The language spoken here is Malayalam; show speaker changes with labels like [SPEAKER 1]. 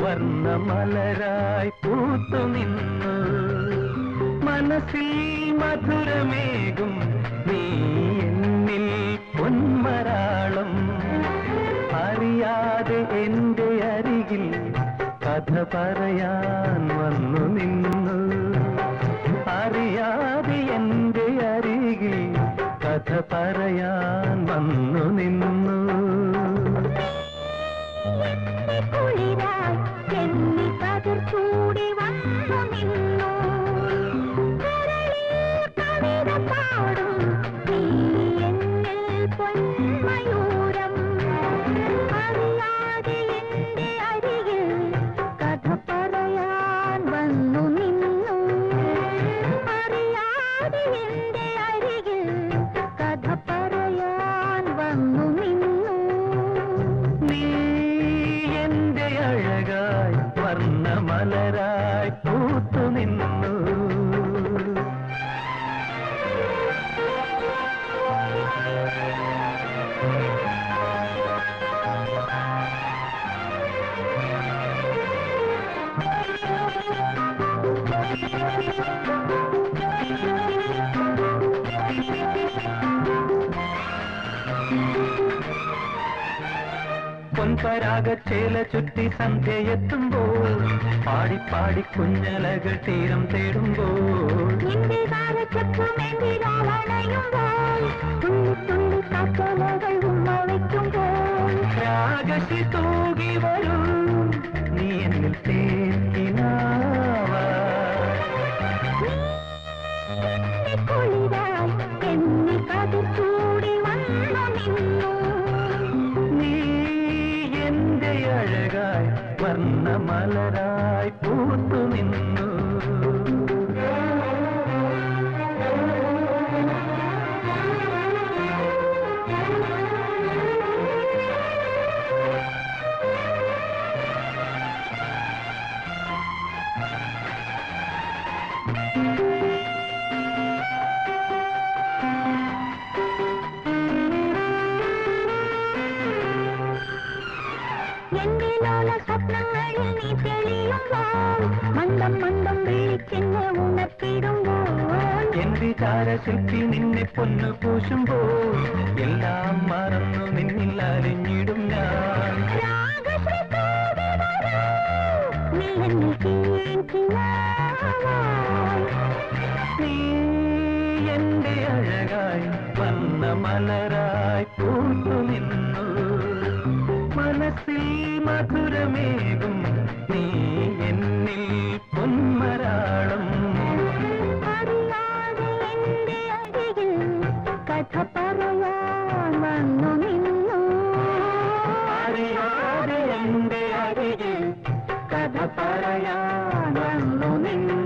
[SPEAKER 1] വർണ്ണമലരായി പൂത്തു നിന്നു മനസ്സിൽ മധുരമേകും നീ എന്നിൽ പൊന്മരാളം അറിയാതെ എന്റെ അരികിൽ കഥ പറയാൻ വന്നു നിന്നു അറിയാതെ എന്റെ അരികിൽ കഥ പറയാൻ വന്നു നിന്നു
[SPEAKER 2] കുളിരായി ചെന്നി കതിർ ചൂടി വന്നു നിന്നു കരളിൽ കവിത പാടും നീ എന്നിൽ പൊന്മയൂരം അറിയാതെ എന്റെ അരികിൽ കഥ പറയാൻ വന്നു നിന്നു അറിയാതെ എന്റെ അരികിൽ കഥ പറയാൻ വന്നു നിന്നു
[SPEAKER 1] നീ എന്റെ അഴകായി വർണ്ണമലരായി പൂത്തു നിന്നു പൊൻപരാഗച്ചേല ചുറ്റി സന്ധ്യയെത്തുമ്പോൾ പാടി പാടി കുഞ്ഞലകൾ തീരം തേടുമ്പോൾ
[SPEAKER 2] നിന്റെ കാലച്ചപ്പുമെന്തിനാളണയുമ്പോൾ തുള്ളി തുള്ളി കാക്കലകൾ ഉമ്മ വയ്ക്കുമ്പോൾ
[SPEAKER 1] രാഗശി തൂകി വരൂ നീ എന്നിൽ തേക്കിനാവാ
[SPEAKER 2] നിന്റെ കുളിരായി എന്നെ കതിർ ചൂടി വന്നു നിന്നു
[SPEAKER 1] നീ എന്റെ അഴകായി വർണ്ണമലരായി പൂത്തു നിന്നു
[SPEAKER 2] എന്റെ ലോല സ്വപ്നങ്ങളിൽ നീ തെളിയുമ്പോൾ മന്ദം മന്ദം വിളിച്ചെന്ന് ഉണർത്തിടുമ്പോൾ
[SPEAKER 1] എന്റെ ചാരശില്പി നിന്നെ പൊന്നു പൂശുമ്പോൾ എല്ലാം മറന്നു നിന്നിൽ അലിഞ്ഞിടും ഞാൻ
[SPEAKER 2] രാഗശ്രീ തൂകി വരൂ, നീ എന്നിൽ തേൻകിനാവായി.
[SPEAKER 1] നീ എന്റെ അഴകായി വന്ന മലരായി പൂത്തു നിന്നു മനസ്സിൽ മധുരമേകും നീ എന്നിൽ പൊന്മരാളം
[SPEAKER 2] അറിയാതെ എന്റെ അരികിൽ കഥ പറയാൻ വന്നു നിന്നു
[SPEAKER 1] അറിയാതെ എന്റെ അരികിൽ കഥ പറയാൻ വന്നു നിന്നു